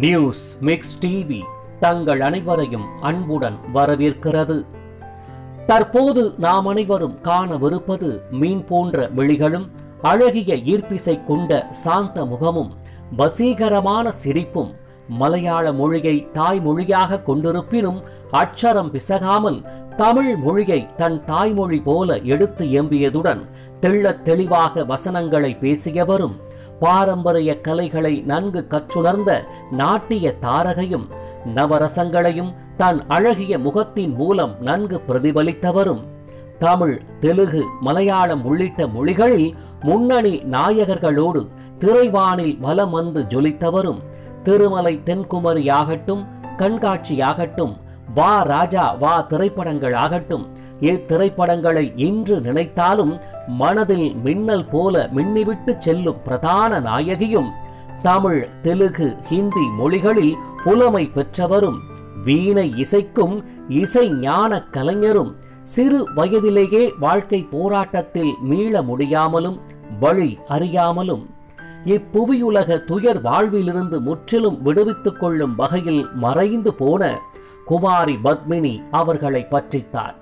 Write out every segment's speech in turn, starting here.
news mix TV தங்கள் அனைவரையும் அன்புடன் வரவேற்கிறது தற்போது நாம் அனைவரும் காணவிருப்பது மீன் போன்ற விழிகளும் அழகிய ஈர்ப்பிசை கொண்ட சாந்த முகமும் வசீகரமான சிரிப்பும் மலையாள மொழியை தாய்மொழியாக கொண்டிருப்பினும் அட்சரம் பிசகாமல் தமிழ் மொழியை தன் தாய்மொழி போல எடுத்து எம்பியதுடன் தெள்ளத் தெளிவாக வசனங்களை பேசியவரும் பாரம்பரிய கலைகளை நன்கு கற்றுணர்ந்த நாட்டிய தாரகையும் நவரசங்களையும் தன் அழகிய முகத்தின் மூலம் நன்கு பிரதிபலித்தவரும் தமிழ் தெலுகு மலையாளம் உள்ளிட்ட மொழிகளில் முன்னணி நாயகர்களோடு திரைவானில் வலம் வந்து ஜொலித்தவரும் திருமலை தென்குமரியாகட்டும் கண்காட்சியாகட்டும் வா ராஜா வா திரைப்படங்களாகட்டும் இத்திரைப்படங்களை இன்று நினைத்தாலும் மனதில் மின்னல் போல மின்னிவிட்டு செல்லும் பிரதான நாயகியும் தமிழ் தெலுகு ஹிந்தி மொழிகளில் புலமை பெற்றவரும் வீணை இசைக்கும் இசை ஞான கலைஞரும் சிறு வயதிலேயே வாழ்க்கை போராட்டத்தில் மீள முடியாமலும் வழி அறியாமலும் இப்புவியுலக துயர் வாழ்விலிருந்து முற்றிலும் விடுவித்துக் கொள்ளும் வகையில் மறைந்து போன குமாரி பத்மினி அவர்களை பற்றித்தார்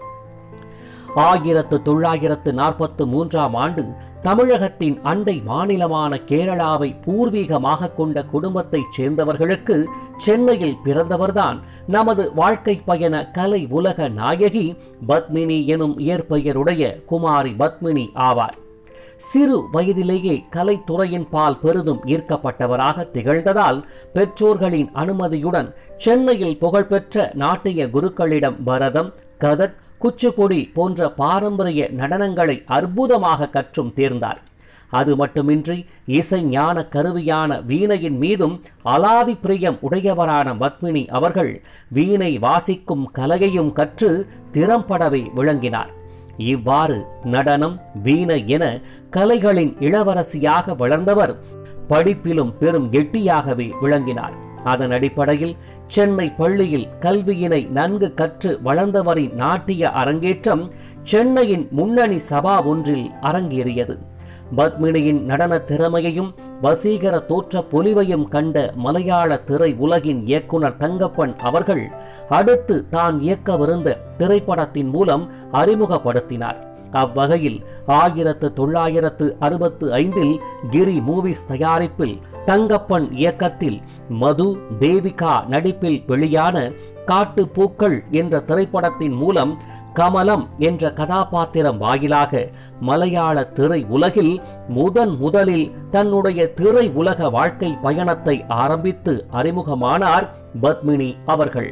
ஆயிரத்து தொள்ளாயிரத்து நாற்பத்து மூன்றாம் ஆண்டு தமிழகத்தின் அண்டை மாநிலமான கேரளாவை பூர்வீகமாக கொண்ட குடும்பத்தைச் சேர்ந்தவர்களுக்கு சென்னையில் பிறந்தவர்தான் நமது வாழ்க்கை பயண கலை உலக நாயகி பத்மினி எனும் இயற்பெயருடைய குமாரி பத்மினி ஆவார் சிறு வயதிலேயே கலைத்துறையின் பால் பெரிதும் ஈர்க்கப்பட்டவராக திகழ்ந்ததால் பெற்றோர்களின் அனுமதியுடன் சென்னையில் புகழ்பெற்ற நாட்டிய குருக்களிடம் பரதம் கதக் குச்சிப்புடி போன்ற பாரம்பரிய நடனங்களை அற்புதமாக கற்றும் தேர்ந்தார் அது மட்டுமின்றி இசை ஞான கருவியான வீணையின் மீதும் அலாதி பிரியம் உடையவரான பத்மினி அவர்கள் வீணை வாசிக்கும் கலையையும் கற்று திறம்படவே விளங்கினார் இவ்வாறு நடனம் வீணை என கலைகளின் இளவரசியாக வளர்ந்தவர் படிப்பிலும் பெரும் எட்டியாகவே விளங்கினார் அதன் அடிப்படையில் சென்னை பள்ளியில் கல்வியினை நன்கு கற்று வளர்ந்தவரின் நாட்டிய அரங்கேற்றம் சென்னையின் முன்னணி சபா ஒன்றில் அரங்கேறியது பத்மினியின் நடன திறமையையும் வசீகர தோற்ற பொலிவையும் கண்ட மலையாள திரை உலகின் இயக்குனர் தங்கப்பன் அவர்கள் அடுத்து தான் இயக்கவிருந்த திரைப்படத்தின் மூலம் அறிமுகப்படுத்தினார் அவ்வகையில் ஆயிரத்து தொள்ளாயிரத்து அறுபத்து ஐந்தில் கிரி மூவிஸ் தயாரிப்பில் தங்கப்பன் இயக்கத்தில் மது தேவிகா நடிப்பில் வெளியான காட்டு பூக்கள் என்ற திரைப்படத்தின் மூலம் கமலம் என்ற கதாபாத்திரம் வாயிலாக மலையாள திரை உலகில் முதன் முதலில் தன்னுடைய திரை உலக வாழ்க்கை பயணத்தை ஆரம்பித்து அறிமுகமானார் பத்மினி அவர்கள்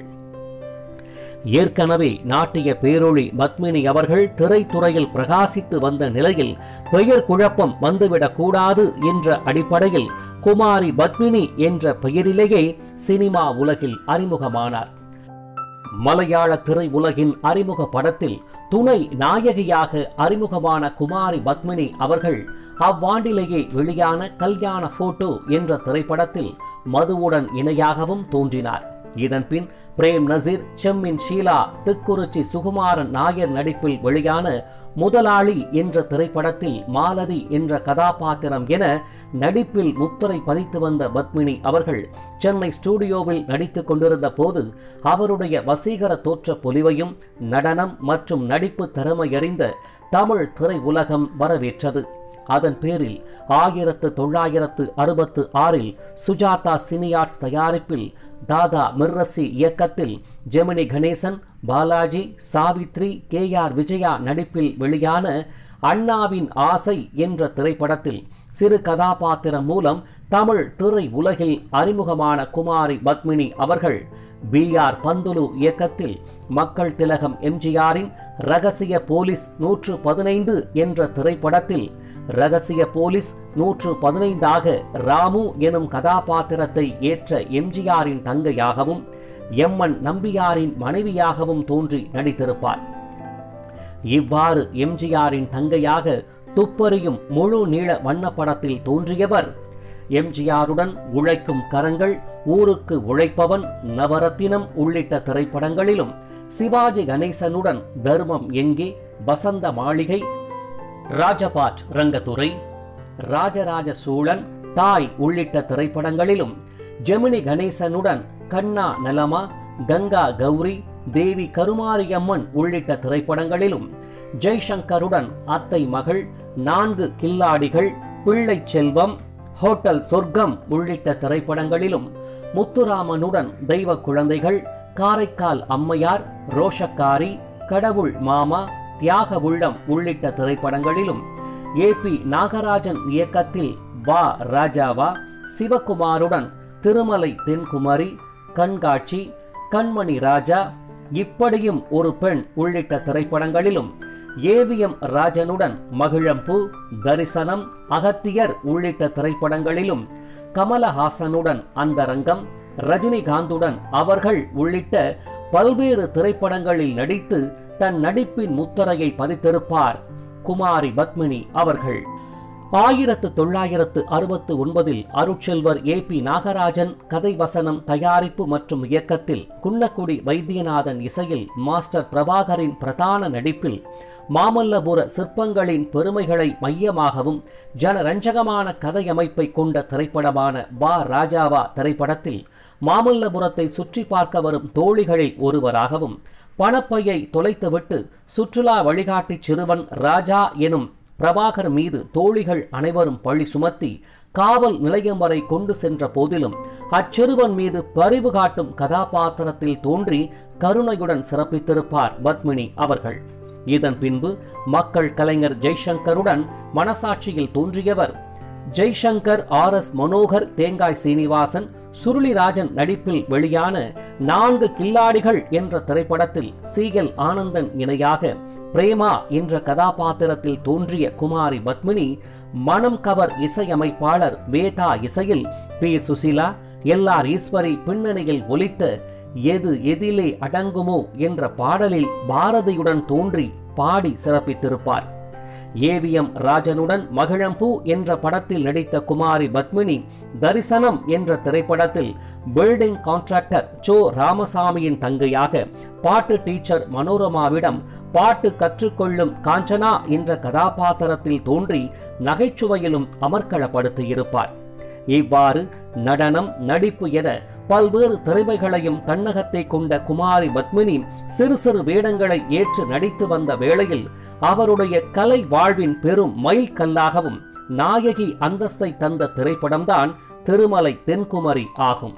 ஏற்கனவே நாட்டிய பேரொளி பத்மினி அவர்கள் திரைத்துறையில் பிரகாசித்து வந்த நிலையில் பெயர் குழப்பம் வந்துவிடக் கூடாது என்ற அடிப்படையில் குமாரி பத்மினி என்ற பெயரிலேயே சினிமா உலகில் அறிமுகமானார் மலையாள திரை உலகின் அறிமுக படத்தில் துணை நாயகியாக அறிமுகமான குமாரி பத்மினி அவர்கள் அவ்வாண்டிலேயே வெளியான கல்யாண போட்டோ என்ற திரைப்படத்தில் மதுவுடன் இணையாகவும் தோன்றினார் இதன்பின் பிரேம் நசீர் செம்மின் ஷீலா திக்குறிச்சி சுகுமாரன் நாயர் நடிப்பில் வெளியான முதலாளி என்ற திரைப்படத்தில் மாலதி என்ற கதாபாத்திரம் என நடிப்பில் முத்திரை பதித்து வந்த பத்மினி அவர்கள் சென்னை ஸ்டூடியோவில் நடித்துக் கொண்டிருந்த போது அவருடைய வசீகர தோற்ற பொலிவையும் நடனம் மற்றும் நடிப்பு திறமையறிந்த தமிழ் திரை உலகம் வரவேற்றது அதன் பேரில் ஆயிரத்து தொள்ளாயிரத்து அறுபத்து ஆறில் சுஜாதா சினியார்ட்ஸ் தயாரிப்பில் தாதா மிர்ரசி இயக்கத்தில் ஜெமினி கணேசன் பாலாஜி சாவித்ரி கே ஆர் விஜயா நடிப்பில் வெளியான அண்ணாவின் ஆசை என்ற திரைப்படத்தில் சிறு கதாபாத்திரம் மூலம் தமிழ் திரை உலகில் அறிமுகமான குமாரி பத்மினி அவர்கள் பி ஆர் பந்துலு இயக்கத்தில் மக்கள் திலகம் எம்ஜிஆரின் ரகசிய போலீஸ் நூற்று பதினைந்து என்ற திரைப்படத்தில் ரகசிய போலீஸ் நூற்று பதினைந்தாக ராமு எனும் கதாபாத்திரத்தை ஏற்ற எம்ஜிஆரின் தங்கையாகவும் எம்என் நம்பியாரின் மனைவியாகவும் தோன்றி நடித்திருப்பார் இவ்வாறு எம்ஜிஆரின் தங்கையாக துப்பறியும் முழு நீள வண்ணப்படத்தில் தோன்றியவர் எம்ஜிஆருடன் உழைக்கும் கரங்கள் ஊருக்கு உழைப்பவன் நவரத்தினம் உள்ளிட்ட திரைப்படங்களிலும் சிவாஜி கணேசனுடன் தர்மம் எங்கே வசந்த மாளிகை ராஜபாட் ரங்கத்துறை ராஜராஜ சோழன் தாய் உள்ளிட்ட திரைப்படங்களிலும் ஜெமினி கணேசனுடன் கண்ணா நலமா கங்கா கௌரி தேவி கருமாரியம்மன் உள்ளிட்ட திரைப்படங்களிலும் ஜெய்சங்கருடன் அத்தை மகள் நான்கு கில்லாடிகள் பிள்ளை செல்வம் ஹோட்டல் சொர்க்கம் உள்ளிட்ட திரைப்படங்களிலும் முத்துராமனுடன் தெய்வ குழந்தைகள் காரைக்கால் அம்மையார் ரோஷக்காரி கடவுள் மாமா தியாக உள்ளம் உள்ளிட்ட திரைப்படங்களிலும் ஏ பி நாகராஜன் இயக்கத்தில் வா ராஜாவா சிவகுமாருடன் திருமலை தென்குமரி கண்காட்சி கண்மணி ராஜா இப்படியும் ஒரு பெண் உள்ளிட்ட திரைப்படங்களிலும் ஏவிஎம் ராஜனுடன் மகிழம்பூ தரிசனம் அகத்தியர் உள்ளிட்ட திரைப்படங்களிலும் கமலஹாசனுடன் அந்தரங்கம் ரஜினிகாந்துடன் அவர்கள் உள்ளிட்ட பல்வேறு திரைப்படங்களில் நடித்து தன் நடிப்பின் முத்திரையை பதித்திருப்பார் குமாரி பத்மினி அவர்கள் ஆயிரத்து தொள்ளாயிரத்து அறுபத்து ஒன்பதில் அருட்செல்வர் ஏ பி நாகராஜன் கதை வசனம் தயாரிப்பு மற்றும் இயக்கத்தில் குன்னக்குடி வைத்தியநாதன் இசையில் மாஸ்டர் பிரபாகரின் பிரதான நடிப்பில் மாமல்லபுர சிற்பங்களின் பெருமைகளை மையமாகவும் ஜனரஞ்சகமான கதையமைப்பை கொண்ட திரைப்படமான பா ராஜாவா திரைப்படத்தில் மாமல்லபுரத்தை சுற்றி பார்க்க வரும் தோழிகளில் ஒருவராகவும் பணப்பையை தொலைத்துவிட்டு சுற்றுலா வழிகாட்டி சிறுவன் ராஜா எனும் பிரபாகர் மீது தோழிகள் அனைவரும் பழி சுமத்தி காவல் நிலையம் வரை கொண்டு சென்ற போதிலும் அச்சிறுவன் மீது பரிவு காட்டும் கதாபாத்திரத்தில் தோன்றி கருணையுடன் சிறப்பித்திருப்பார் பத்மினி அவர்கள் இதன் பின்பு மக்கள் கலைஞர் ஜெய்சங்கருடன் மனசாட்சியில் தோன்றியவர் ஜெய்சங்கர் ஆர் எஸ் மனோகர் தேங்காய் சீனிவாசன் சுருளிராஜன் நடிப்பில் வெளியான நான்கு கில்லாடிகள் என்ற திரைப்படத்தில் சீகல் ஆனந்தன் இணையாக பிரேமா என்ற கதாபாத்திரத்தில் தோன்றிய குமாரி பத்மினி மனம் கவர் இசையமைப்பாளர் வேதா இசையில் P Susheela L R Eswari பின்னணியில் ஒலித்த எது எதிலே அடங்குமோ என்ற பாடலில் பாரதியுடன் தோன்றி பாடி சிறப்பித்திருப்பார் ஏவிஎம் ராஜனுடன் மகிழம்பூ என்ற படத்தில் நடித்த குமாரி பத்மினி தரிசனம் என்ற திரைப்படத்தில் பில்டிங் கான்ட்ராக்டர் சோ ராமசாமியின் தங்கையாக பாட்டு டீச்சர் மனோரமாவிடம் பாட்டு கற்றுக்கொள்ளும் காஞ்சனா என்ற கதாபாத்திரத்தில் தோன்றி நகைச்சுவையிலும் அமர்க்களப்படுத்தியிருப்பார் இவ்வாறு நடனம் நடிப்பு என பல்வேறு திறமைகளையும் தன்னகத்தை கொண்ட குமாரி பத்மினி சிறு சிறு வேடங்களை ஏற்று நடித்து வந்த வேளையில் அவருடைய கலை வாழ்வின் பெரும் மைல் கல்லாகவும் நாயகி அந்தஸ்தை தந்த திரைப்படம்தான் திருமலை தென்குமரி ஆகும்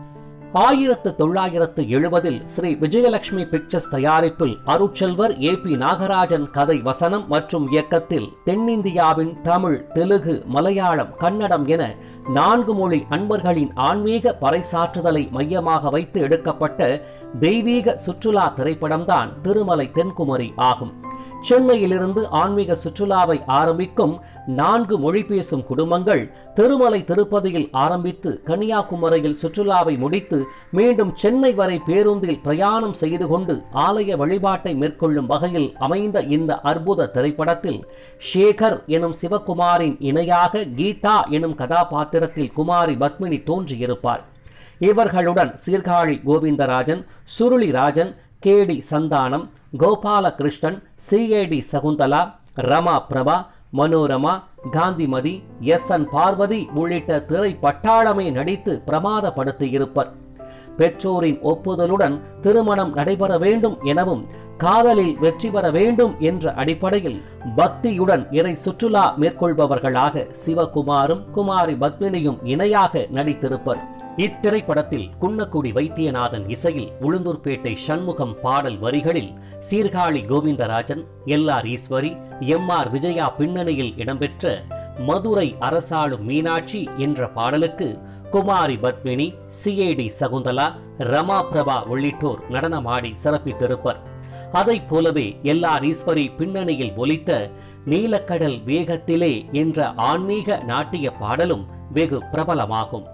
ஆயிரத்து தொள்ளாயிரத்து எழுபதில் ஸ்ரீ விஜயலட்சுமி பிக்சர்ஸ் தயாரிப்பில் அருட்செல்வர் ஏ பி நாகராஜன் கதை வசனம் மற்றும் இயக்கத்தில் தென்னிந்தியாவின் தமிழ் தெலுங்கு மலையாளம் கன்னடம் என நான்கு மொழி அன்பர்களின் ஆன்மீக பறைசாற்றுதலை மையமாக வைத்து எடுக்கப்பட்ட தெய்வீக சுற்றுலா திரைப்படம்தான் திருமலை தென்குமரி ஆகும் சென்னையிலிருந்து ஆன்மீக சுற்றுலாவை ஆரம்பிக்கும் நான்கு மொழி பேசும் குடும்பங்கள் திருமலை திருப்பதியில் ஆரம்பித்து கன்னியாகுமரியில் சுற்றுலாவை முடித்து மீண்டும் சென்னை வரை பேருந்தில் பிரயாணம் செய்து கொண்டு ஆலய வழிபாட்டை மேற்கொள்ளும் வகையில் அமைந்த இந்த அற்புத திரைப்படத்தில் சேகர் எனும் சிவகுமாரின் இணையாக கீதா எனும் கதாபாத்திரத்தில் குமாரி பத்மினி தோன்றியிருப்பார் இவர்களுடன் Sirkazhi Govindarajan Surulirajan K D Santhanam Gopalakrishnan C I D Sakunthala Rama Prabha Manorama Gandhimathi S N Parvathi உள்ளிட்ட திரை பட்டாளமே நடித்து பிரமாதப்படுத்தியிருப்பர் பெற்றோரின் ஒப்புதலுடன் திருமணம் நடைபெற வேண்டும் எனவும் காதலில் வெற்றி பெற வேண்டும் என்ற அடிப்படையில் பக்தியுடன் இறை சுற்றுலா மேற்கொள்பவர்களாக சிவகுமாரும் குமாரி பத்மினியும் இணையாக நடித்திருப்பர் இத்திரைப்படத்தில் குன்னக்குடி வைத்தியநாதன் இசையில் உளுந்தூர்பேட்டை சண்முகம் பாடல் வரிகளில் Sirkazhi Govindarajan L R Eswari M R Vijaya பின்னணியில் இடம்பெற்ற மதுரை அரசாளும் மீனாட்சி என்ற பாடலுக்கு குமாரி பத்மினி சிஏடி சகுந்தலா ரமா பிரபா உள்ளிட்டோர் நடனமாடி சிறப்பித்திருப்பர் அதைப் போலவே எல் ஆர் ஈஸ்வரி பின்னணியில் ஒலித்த நீலக்கடல் வேகத்திலே என்ற ஆன்மீக நாட்டிய பாடலும் வெகு பிரபலமாகும்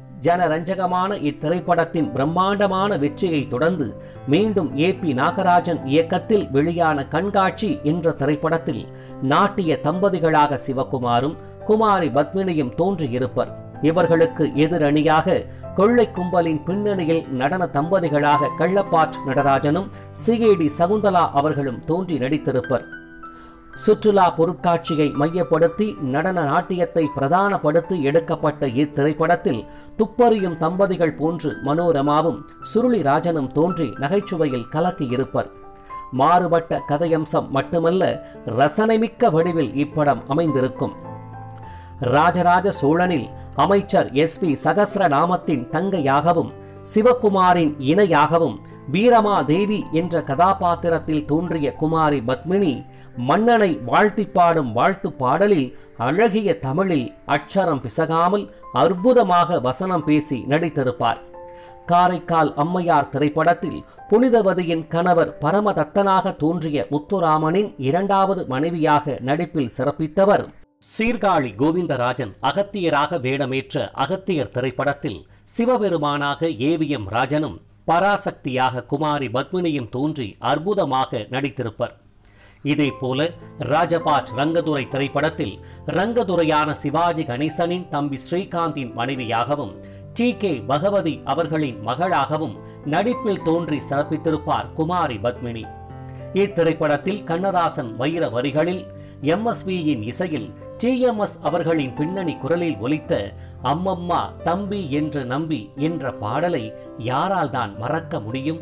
ஜனரஞ்சகமான இத்திரைப்படத்தின் பிரம்மாண்டமான வெற்றியை தொடர்ந்து மீண்டும் ஏ பி நாகராஜன் இயக்கத்தில் வெளியான கண்காட்சி என்ற திரைப்படத்தில் நாட்டிய தம்பதிகளாக சிவகுமாரும் குமாரி பத்மினியும் தோன்றியிருப்பர் இவர்களுக்கு எதிரணியாக கொள்ளை கும்பலின் பின்னணியில் நடன தம்பதிகளாக கள்ளப்பாட் நடராஜனும் சிஏடி சகுந்தலா அவர்களும் தோன்றி நடித்திருப்பர் சுற்றுலா பொருட்காட்சியை மையப்படுத்தி நடன நாட்டியத்தை பிரதானப்படுத்தி எடுக்கப்பட்ட இத்திரைப்படத்தில் துப்பறியும் தம்பதிகள் போன்று மனோரமாவும் சுருளி ராஜனும் தோன்றி நகைச்சுவையில் கலக்கியிருப்பர் மாறுபட்ட கதையம்சம் மட்டுமல்ல ரசனைமிக்க வடிவில் இப்படம் அமைந்திருக்கும் ராஜராஜ சோழனில் அமைச்சர் எஸ் பி சகசிரநாமத்தின் தங்கையாகவும் சிவகுமாரின் இணையாகவும் வீரமாதேவி என்ற கதாபாத்திரத்தில் தோன்றிய குமாரி பத்மினி மன்னனை வாழ்த்தி பாடும் வாழ்த்து பாடலில் அழகிய தமிழில் அட்சரம் பிசகாமல் அற்புதமாக வசனம் பேசி நடித்திருப்பார் காரைக்கால் அம்மையார் திரைப்படத்தில் புனிதவதியின் கணவர் பரமதத்தனாக தோன்றிய முத்துராமனின் இரண்டாவது மனைவியாக நடிப்பில் சிறப்பித்தவர் சீர்காழி கோவிந்தராஜன் அகத்தியராக வேடமேற்ற அகத்தியர் திரைப்படத்தில் சிவபெருமானாக ஏவிஎம் ராஜனும் பராசக்தியாக குமாரி பத்மினியும் தோன்றி அற்புதமாக நடித்திருப்பர் இதேபோல ராஜபாட் ரங்கதுரை திரைப்படத்தில் ரங்கதுரையான சிவாஜி கணேசனின் தம்பி ஸ்ரீகாந்தின் மனைவியாகவும் டி கே பகவதி அவர்களின் மகளாகவும் நடிப்பில் தோன்றி சிறப்பித்திருப்பார் குமாரி பத்மினி இத்திரைப்படத்தில் கண்ணதாசன் வைர வரிகளில் எம்எஸ்வியின் இசையில் டிஎம்எஸ் அவர்களின் பின்னணி குரலில் ஒலித்த அம்மம்மா தம்பி என்று நம்பி என்ற பாடலை யாரால் தான் மறக்க முடியும்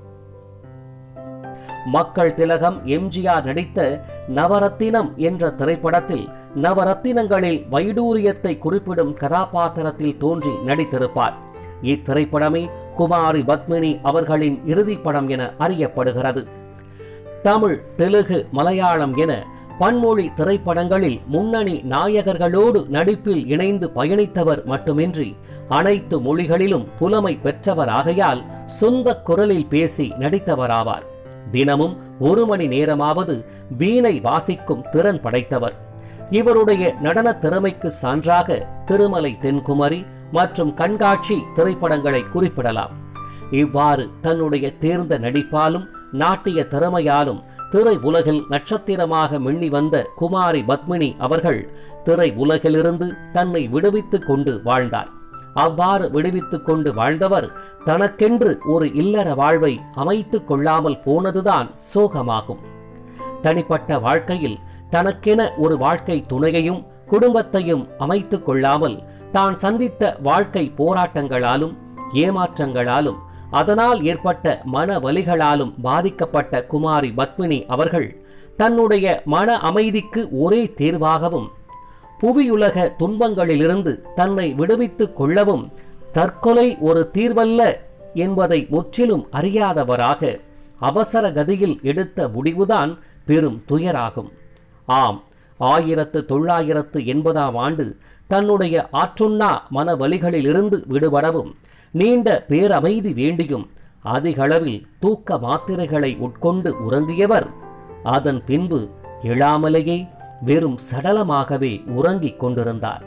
மக்கள் திலகம் எம்ஜிஆர் நடித்த நவரத்தினம் என்ற திரைப்படத்தில் நவரத்தினங்களில் வைடூரியத்தை குறிப்பிடும் கதாபாத்திரத்தில் தோன்றி நடித்திருப்பார் இத்திரைப்படமே குமாரி பத்மினி அவர்களின் இறுதிப் படம் என அறியப்படுகிறது தமிழ் தெலுங்கு மலையாளம் என பன்மொழி திரைப்படங்களில் முன்னணி நாயகர்களோடு நடிப்பில் இணைந்து பயணித்தவர் மட்டுமின்றி அனைத்து மொழிகளிலும் புலமை பெற்றவராகையால் சொந்த குரலில் பேசி நடித்தவராவார் தினமும் ஒரு மணி நேரமாவது வீணை வாசிக்கும் திறன் படைத்தவர் இவருடைய நடன திறமைக்கு சான்றாக திருமலை தென்குமரி மற்றும் கண்காட்சி திரைப்படங்களை குறிப்பிடலாம் இவ்வாறு தன்னுடைய தேர்ந்த நடிப்பாலும் நாட்டிய திறமையாலும் திரை உலகில் நட்சத்திரமாக மின்னி வந்த குமாரி பத்மினி அவர்கள் திரை உலகிலிருந்து தன்னை விடுவித்துக் கொண்டு வாழ்ந்தார் அவ்வாறு விடுவித்துக் கொண்டு வாழ்ந்தவர் தனக்கென்று ஒரு இல்லற வாழ்வை அமைத்துக் கொள்ளாமல் போனதுதான் சோகமாகும் தனிப்பட்ட வாழ்க்கையில் தனக்கென ஒரு வாழ்க்கை துணையையும் குடும்பத்தையும் அமைத்துக் கொள்ளாமல் தான் சந்தித்த வாழ்க்கை போராட்டங்களாலும் ஏமாற்றங்களாலும் அதனால் ஏற்பட்ட மன வலிகளாலும் பாதிக்கப்பட்ட குமாரி பத்மினி அவர்கள் தன்னுடைய மன அமைதிக்கு ஒரே தேர்வாகவும் புவியுலக துன்பங்களிலிருந்து தன்னை விடுவித்துக் கொள்ளவும் தற்கொலை ஒரு தீர்வல்ல என்பதை முற்றிலும் அறியாதவராக அவசர கதியில் எடுத்த முடிவுதான் பெரும் துயராகும் ஆம் ஆயிரத்து தொள்ளாயிரத்து எண்பதாம் ஆண்டு தன்னுடைய ஆற்றுண்ணா மன வலிகளிலிருந்து விடுபடவும் நீண்ட பேரமைதி வேண்டியும் அதிகளவில் தூக்க மாத்திரைகளை உட்கொண்டு உறங்கியவர் அதன் பின்பு எழாமலேயே வெறும் சடலமாகவே உறங்கிக் கொண்டிருந்தார்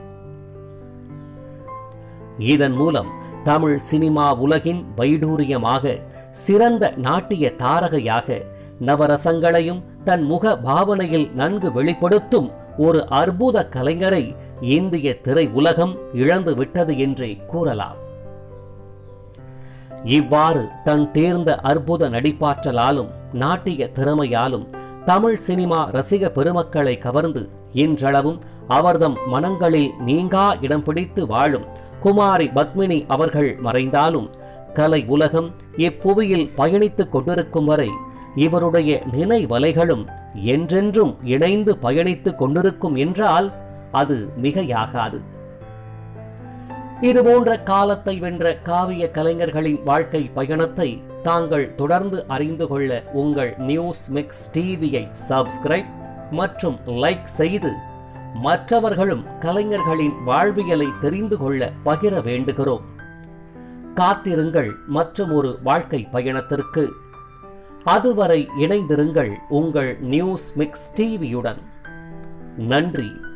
இதன் மூலம் தமிழ் சினிமா உலகின் வைடூரியமாக சிறந்த நாட்டிய தாரகையாக நவரசங்களையும் தன் முக பாவனையில் நன்கு வெளிப்படுத்தும் ஒரு அற்புத கலைஞரை இந்திய திரை உலகம் இழந்து விட்டது என்றே கூறலாம் இவ்வாறு தன் தேர்ந்த அற்புத நடிப்பாற்றலாலும் நாட்டிய திறமையாலும் தமிழ் சினிமா ரசிக பெருமக்களை கவர்ந்து இன்றளவும் அவர்தம் மனங்களில் நீங்கா இடம் பிடித்து வாழும் குமாரி பத்மினி அவர்கள் மறைந்தாலும் கலை உலகம் இப்புவியில் பயணித்துக் கொண்டிருக்கும் வரை இவருடைய நினைவலைகளும் என்றென்றும் இணைந்து பயணித்துக் கொண்டிருக்கும் என்றால் அது மிகையாகாது இதுபோன்ற காலத்தை வென்ற காவிய கலைஞர்களின் வாழ்க்கை பயணத்தை தாங்கள் தொடர்ந்து அறிந்து கொள்ள உங்கள் நியூஸ் மிக்ஸ் டிவியை சப்ஸ்கிரைப் மற்றும் லைக் செய்து மற்றவர்களும் கலைஞர்களின் வாழ்வியலை தெரிந்து கொள்ள பகிர வேண்டுகிறோம் காத்திருங்கள் மற்றும் ஒரு வாழ்க்கை பயணத்திற்கு அதுவரை இணைந்திருங்கள் உங்கள் நியூஸ் மிக்ஸ் டிவியுடன் நன்றி